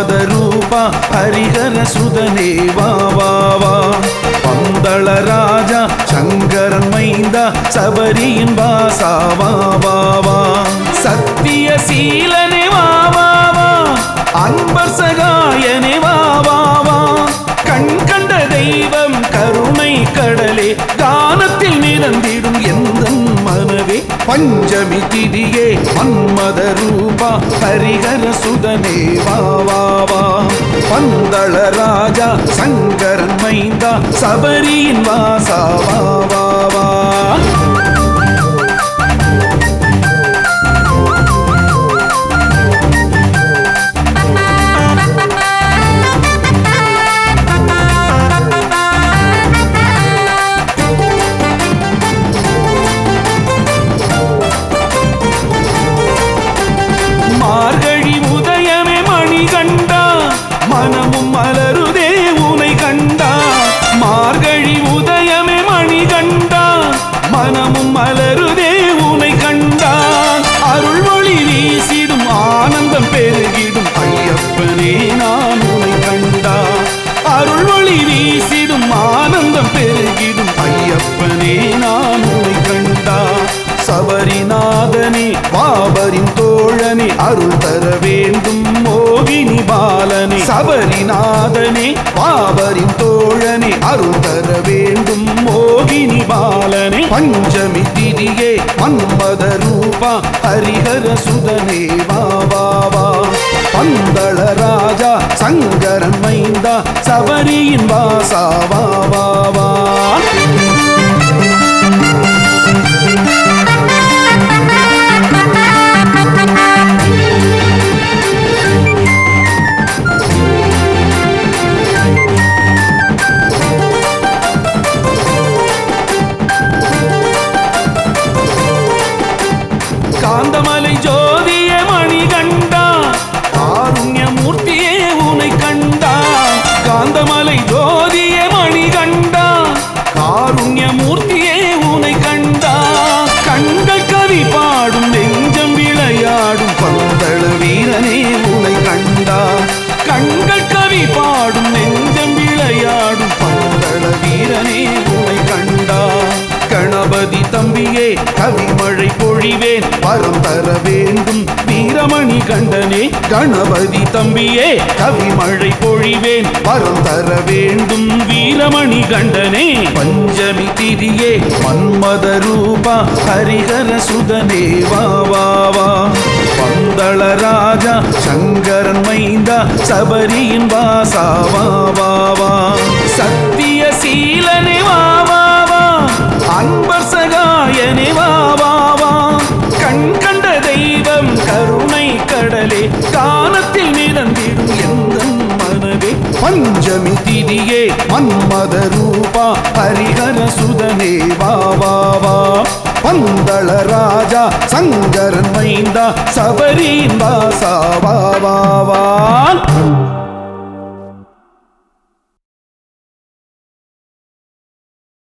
மன்மத ரூபா ஹரிஹர சுதனே வா வா வா பந்தள ராஜா சங்கரன் மைந்தா சபரியின் வாசா வா வா வா சத்திய சீலனே வா வா வா அன்பர் சகாயனே வா வா வா கண் கண்ட தெய்வம் கருணை கடலே கானத்தில் மிதந்திடும் எந்த மனவே பஞ்சமி திதியே மன்மத ரூபா ஹரிஹர சுதனே வா வா வா பந்தள ராஜா சங்கரன் மைந்தா சபரியின் வாசா வா வா வா மார்கழி உதயமே மணி கண்டா மனமும் மலருதே உனை கண்டா மார்கழி உதயமே மணி கண்டா மனமும் மலருதே உனை கண்டா அருள் மொழி வீசிடும் ஆனந்தம் பெருகிடும் ஐயப்பனே நான் உனை கண்டா அருள் மொழி வீசிடும் ஆனந்தம் பெருகிடும் ஐயப்பனே நான் உனை கண்டா சபரிநாதனே பாபரின் தோழனே அருள் தர வேண்டும் மோகினி பாலனே சபரிநாதனே பாபரின் தோழனே அருள் தர வேண்டும் மோகினி பாலனே பஞ்சமி திதியே மன்மத ரூபா ஹரிஹர சுதனே வா வா வா பந்தள ராஜா சங்கரன் மைந்தா சபரியின் வாசா வா வா வா காந்தமலை ஜோதிய மணி கண்டா காருண்ய மூர்த்தியே உனை கண்டா காந்தமலை ஜோதிய மணி கண்டா காருண்ய மூர்த்தியே உனை கண்டா கண்கள் கவி பாடும் நெஞ்சம் விளையாடும் பந்தள வீரனே உனை கண்டா கண்கள் கவி பாடும் நெஞ்சம் விளையாடும் பந்தள வீரனே உனை கண்டா கணபதி தம்பியே கவிமழை பொழிவேன் வரம் தர வேண்டும் வீரமணி கண்டனே கணபதி தம்பியே கவிமழை பொழிவேன் வரம் தர வேண்டும் வீரமணி கண்டனே பஞ்சமி திதியே மன்மத ரூபா ஹரிஹர சுதனே வா வா வா பந்தள ராஜா சங்கரன் மைந்தா சபரியின் வாசா வா வா வா சத்திய சீலனே வா வா வா அன்பர் சகாயனே வா வா வா கண் கண்ட தெய்வம் கருணை கடலே கானத்தில் மிதந்திடும் எந்த மனவே பஞ்சமி திதியே மன்மத ரூபா ஹரிஹர சுதனே வா வா வா பந்தள ராஜா சங்கரன் மைந்தா சபரின் வாசா வா வா வா